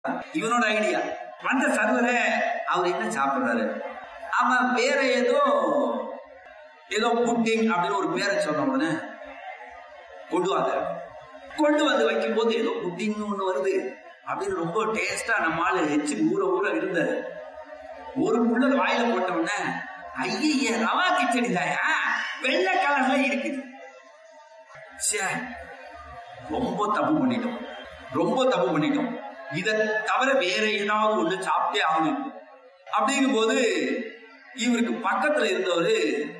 இவனோட ஐடியா வந்த சர்வரை அவர் என்ன சாப்பிடுறாரு அவன் வேற ஏதோ ஏதோ புட்டிங் அப்படின்னு ஒரு பேரை சொன்ன உடனே கொண்டு வாங்க கொண்டு வந்து வைக்கும் போது ஏதோ புட்டிங்னு ஒண்ணு வருது அப்படின்னு ரொம்ப டேஸ்டா நம்ம ஆளு எச்சு ஊற ஊற இருந்தாரு ஒரு புள்ள வாயில போட்ட உடனே ஐய ரவா கிச்சடி தாயா வெள்ளை கலர்ல இருக்குது ச்சே, ரொம்ப தப்பு பண்ணிட்டோம் ரொம்ப தப்பு பண்ணிட்டோம் இத தவிர வேற ஏதாவது ஒண்ணு சாப்பிட்டே ஆகணும் அப்படிங்கும் போது இவருக்கு பக்கத்துல இருந்தவரு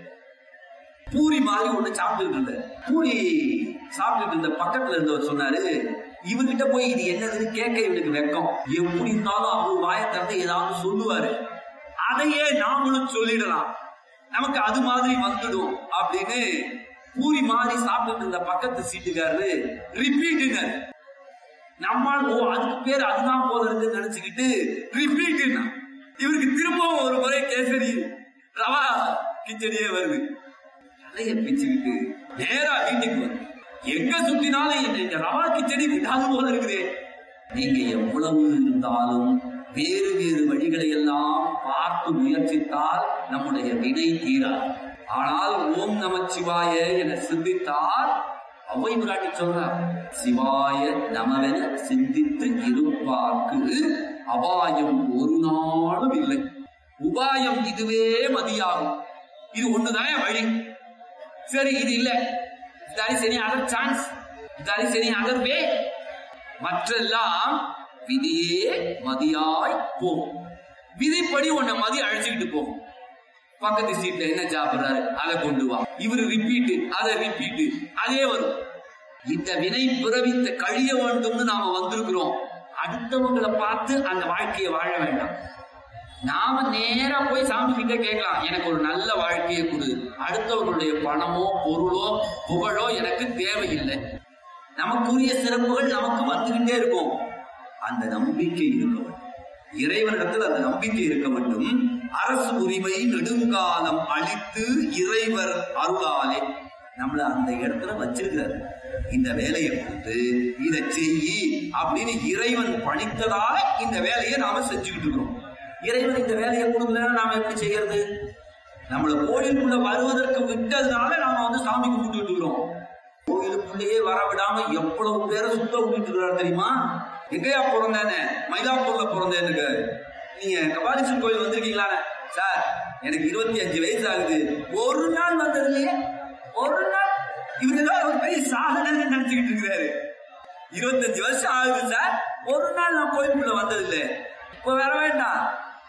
பூரி மாதிரி ஒண்ணு சாப்பிட்டுட்டு இருந்தாரு பூரி சாப்பிட்டுட்டு இருந்த பக்கத்துல இருந்தவர் சொன்னாரு இவர்கிட்ட போய் இது என்னதுன்னு கேட்க இவனுக்கு வெக்கம் எப்படி இருந்தாலும் அவர் வாயை திறந்து ஏதாவது சொல்லுவாரு அதையே நாமளும் சொல்லிடலாம் நமக்கு அது மாதிரி வந்துடும் அப்படின்னு பூரி மாதிரி சாப்பிட்டுட்டு இருந்த பக்கத்து சீட்டுக்காரரு ரிப்பீட்டுனாரு நம்மால் ஓ அதுக்கு பேர் அதுதான் போல இருக்குன்னு நினைச்சுக்கிட்டு ரிப்பீட்னா இவருக்கு திரும்பவும் ஒரு முறை கேசரி ரவா கிச்சடியே வருது தலைய பிச்சுக்கிட்டு நேரா வீட்டுக்கு வந்து எங்க சுத்தினாலும் என்ன இந்த ரவா கிச்சடி விடாது போல இருக்குதே நீங்க எவ்வளவு இருந்தாலும் வேறு வேறு வழிகளை எல்லாம் பார்த்து முயற்சித்தால் நம்முடைய வினை தீராது ஆனால் ஓம் நமச்சிவாய என சிந்தித்தால் அவை முராட்டி சொல்றார் சிவாய நமவென சிந்தித்து இருப்பார்க்கு அபாயம் ஒரு நாளும் இல்லை உபாயம் இதுவே மதியாகும் இது ஒண்ணுதான் வழி சரி இது இல்ல தரி சரி அதர் சான்ஸ் தரி சரி அதர் வே மற்றெல்லாம் விதியே மதியாய் போகும் விதிப்படி உன்னை மதி அழைச்சுக்கிட்டு போகும் பக்கத்து சீட்ல என்ன சாப்பிடுறாரு அதை கொண்டு வா இவரு ரிப்பீட் அதை ரிப்பீட் அதே வரும் இந்த வினை பிறவித்த கழிய வேண்டும்னு நாம வந்திருக்கிறோம் அடுத்தவங்களை பார்த்து அந்த வாழ்க்கையை வாழ வேண்டாம் நாம நேரா போய் சாமி கிட்ட கேட்கலாம் எனக்கு ஒரு நல்ல வாழ்க்கையை கொடு அடுத்தவர்களுடைய பணமோ பொருளோ புகழோ எனக்கு தேவையில்லை நமக்குரிய சிறப்புகள் நமக்கு வந்துகிட்டே இருக்கும் அந்த நம்பிக்கை இருக்க வேண்டும் இறைவனிடத்தில் அந்த நம்பிக்கை இருக்க வேண்டும் அரசு உரிமை நெடுங்காலம் அளித்து இறைவர் அருளாலே நம்மள அந்த இடத்துல வச்சிருக்கிறாரு இந்த வேலையை கொடுத்து இதை செய்யி அப்படின்னு இறைவன் பணித்ததால இந்த வேலையை நாம செஞ்சுக்கிட்டு இருக்கிறோம் இறைவன் இந்த வேலையை கொடுக்கலன்னா நாம எப்படி செய்யறது நம்மள கோயிலுக்குள்ள வருவதற்கு விட்டதுனால நாம வந்து சாமி கும்பிட்டு இருக்கிறோம் கோயிலுக்குள்ளேயே வர விடாம எவ்வளவு பேரை சுத்த விட்டுட்டு இருக்கிறார் தெரியுமா எங்கேயா பிறந்தேன்னு மயிலாப்பூர்ல பிறந்தேன்னு நீங்க கபாலீஸ்வரர் கோயில் வந்திருக்கீங்களா சார் எனக்கு இருபத்தி அஞ்சு வயசு ஆகுது ஒரு நாள் வந்தது இல்லையே ஒரு நாள் இவரு தான் ஒரு பெரிய சாதனைன்னு நினைச்சுக்கிட்டு இருக்கிறாரு இருபத்தஞ்சு வருஷம் ஆகுது சார் ஒரு நாள் நான் கோயிலுக்குள்ள வந்தது இல்லை இப்ப வர வேண்டாம்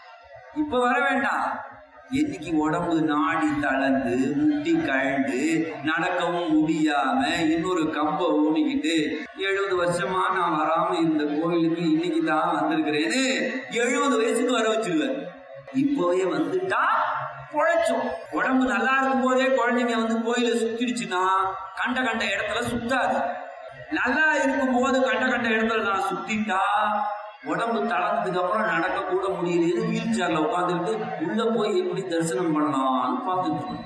இப்ப வர வேண்டாம் என்னைக்கு உடம்பு நாடி தளர்ந்து முட்டி கழண்டு நடக்கவும் முடியாம இன்னொரு கம்பை ஊனிக்கிட்டு எழுபது வருஷமா நான் வராம இந்த கோயிலுக்கு இன்னைக்கு தான் வந்திருக்கிறேன்னு எழுபது வயசுக்கு வர வச்சிருவார் இப்பவே வந்துட்டா பொழைச்சோம் உடம்பு நல்லா இருக்கும் போதே குழந்தைங்க வந்து கோயில சுத்திடுச்சுன்னா கண்ட கண்ட இடத்துல சுத்தாது நல்லா இருக்கும் போது கண்ட கண்ட இடத்துல நான் சுத்திட்டா உடம்பு தளர்ந்ததுக்கு அப்புறம் நடக்க கூட முடியலைன்னு வீல் சேர்ல உட்காந்துக்கிட்டு உள்ள போய் எப்படி தரிசனம் பண்ணலாம்னு பார்த்துட்டு இருக்கோம்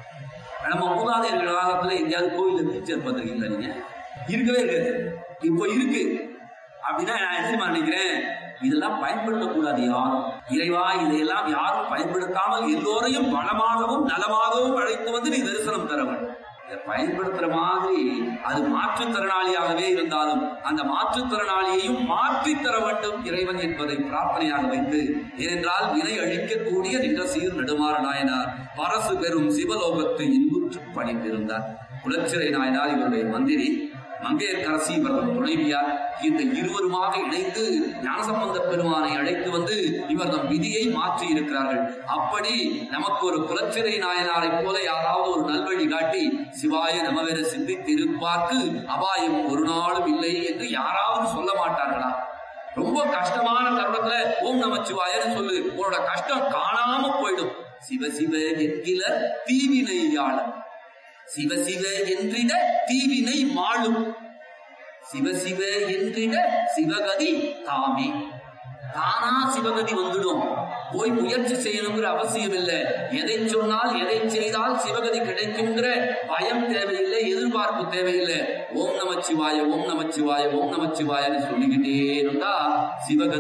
நம்ம மூதாதையர்கள் காலத்துல எங்கேயாவது கோயில்ல வீல் சேர் பார்த்துருக்கீங்களா நீங்க இருக்கவே இருக்காது இப்போ இருக்கு அப்படின்னா நான் என்ன நினைக்கிறேன் இதெல்லாம் பயன்படுத்தக்கூடாது யாரும் இறைவா இதையெல்லாம் யாரும் பயன்படுத்தாமல் எல்லோரையும் வளமாகவும் நலமாகவும் அழைத்து வந்து நீ தரிசனம் தர வேண்டும் இதை பயன்படுத்துற மாதிரி அது மாற்றுத்திறனாளியாகவே இருந்தாலும் அந்த மாற்றுத்திறனாளியையும் மாற்றி தர வேண்டும் இறைவன் என்பதை பிரார்த்தனையாக வைத்து ஏனென்றால் வினை அழிக்கக்கூடிய நின்ற சீர் நெடுமாற நாயனார் பரசு பெறும் சிவலோகத்தை இன்புற்று பணிந்திருந்தார் குலச்சிறை நாயனார் இவருடைய மந்திரி மங்கையர்கரசி இவர்கள் துணைவியார் இந்த இருவருமாக இணைந்து ஞானசம்பந்த பெருமானை அழைத்து வந்து இவர் நம் விதியை மாற்றி இருக்கிறார்கள் அப்படி நமக்கு ஒரு குலச்சிறை நாயனாரை போல யாராவது ஒரு நல்வழி காட்டி சிவாய நமவென சிந்தித்து இருப்பார்க்கு அபாயம் ஒரு நாளும் இல்லை என்று யாராவது சொல்ல மாட்டார்களா ரொம்ப கஷ்டமான தருணத்துல ஓம் நமச்சிவாயன்னு சொல்லு உன்னோட கஷ்டம் காணாம போயிடும் சிவ சிவ என்கிற தீவினையாளர் சிவ சிவ என்றிட தீவினை மாளும் சிவ சிவ என்றிட சிவகதி தாமே தானா சிவகதி வந்துடும் போய் முயற்சி செய்யணுங்கிற அவசியம் இல்லை எதை சொன்னால் எதை செய்தால் சிவகதி கிடைக்குங்கிற பயம் தேவையில்லை எதிர்பார்ப்பு தேவையில்லை ஓம் நமச்சிவாய ஓம் நமச்சிவாய ஓம் நமச்சிவாயன்னு சொல்லிக்கிட்டே இருந்தா சிவகதி